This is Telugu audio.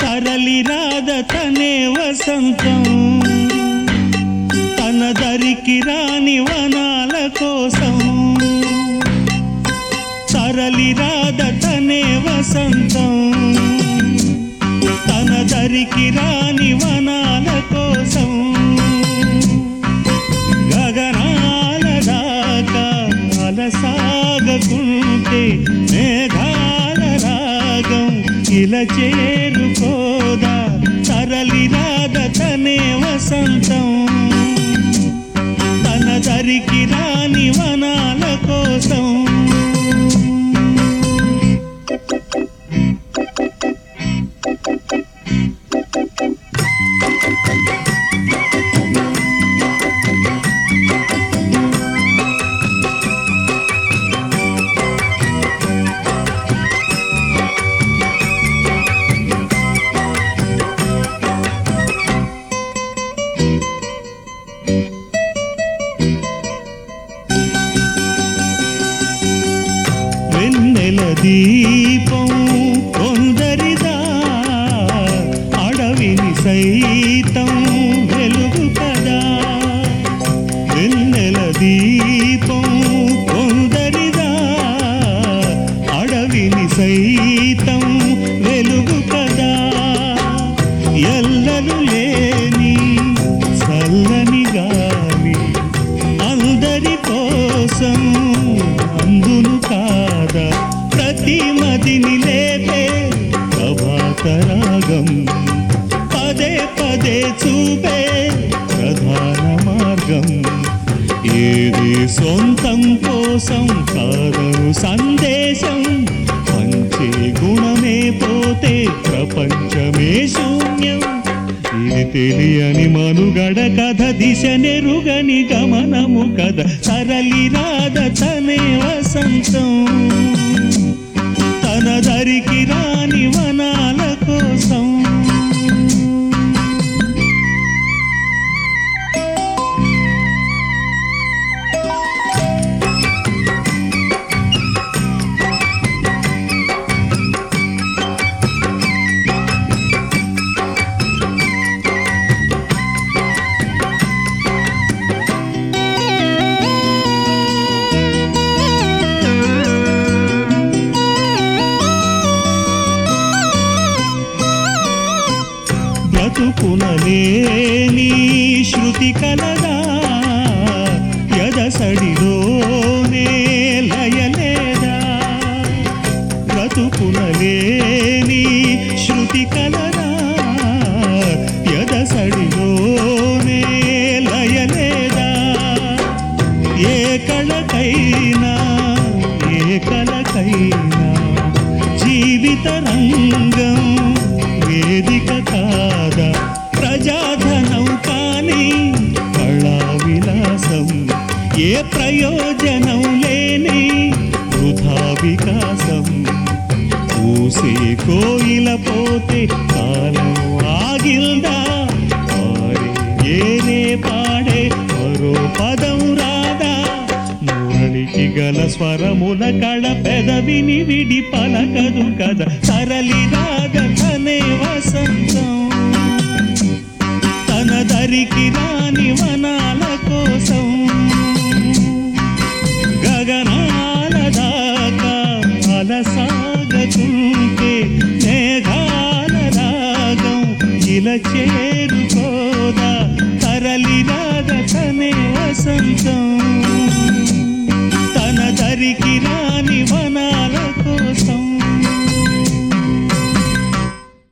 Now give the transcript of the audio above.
తరలి రాద తనే వసంతం తన దరికి రాని వనాల కోసం తరలి రాద తనే వసంతం తన దరికి రాని వనాల కోసం గగనాల దాకా అలసాగకుంటే మేఘాల రాగం ఇలా చేరుకోదా తరలి రాద తనే వసంతం తన దరికి రాని వనాల కోసం వెన్నెల దీపం కొందరిదా అడవిని సైతం వెలుగు కదా వెన్నెల దీపం కొందరిదా అడవిని సైతం వెలుగు కదా ఎల్లలు లేని చల్లని గాలి అందరి కోసం అందును కాదా ప్రతి మదిని లేపే ప్రభాత రాగం పదే పదే చూపే ప్రధాన మార్గం ఏది సొంతం కోసం కాదను సందేశం పంచే గుణమే పోతే ప్రపంచమే శూన్యం ఇది తెలియని మనుగడ కథ దిశ నెరుగని గమనము కథ సరళి రాధ తనే వసంతం తన దరికి రాని వనాల కోసం బ్రతుకునలేని శృతి కలదా ఎదసడిలోనే లయలేదా బ్రతుకునలేని శృతి కలదా ఎదసడిలోనే లయలేదా ఏ కళకైనా ఏ కళకైనా జీవిత రంగం వేదిక కాదా ప్రజాధనం కానీ కళా విలాసం ఏ ప్రయోజనం లేని వృధా వికాసం పూసే కోయిల పోతే కాలం ఆగిల్దా పాడే ఏనే పాడే మరో పదం రాదా మురళికి గల స్వరముల కళ పెదవిని విడి పలకదు కదా సరళి రాగనే వసంతం తన దరికి రాని వనాల కోసం గగనాల దాకా అలసాగకుంటే మేఘాల రాగం ఇలా చేరుకోదా తరలి రాగ తనే వసంతం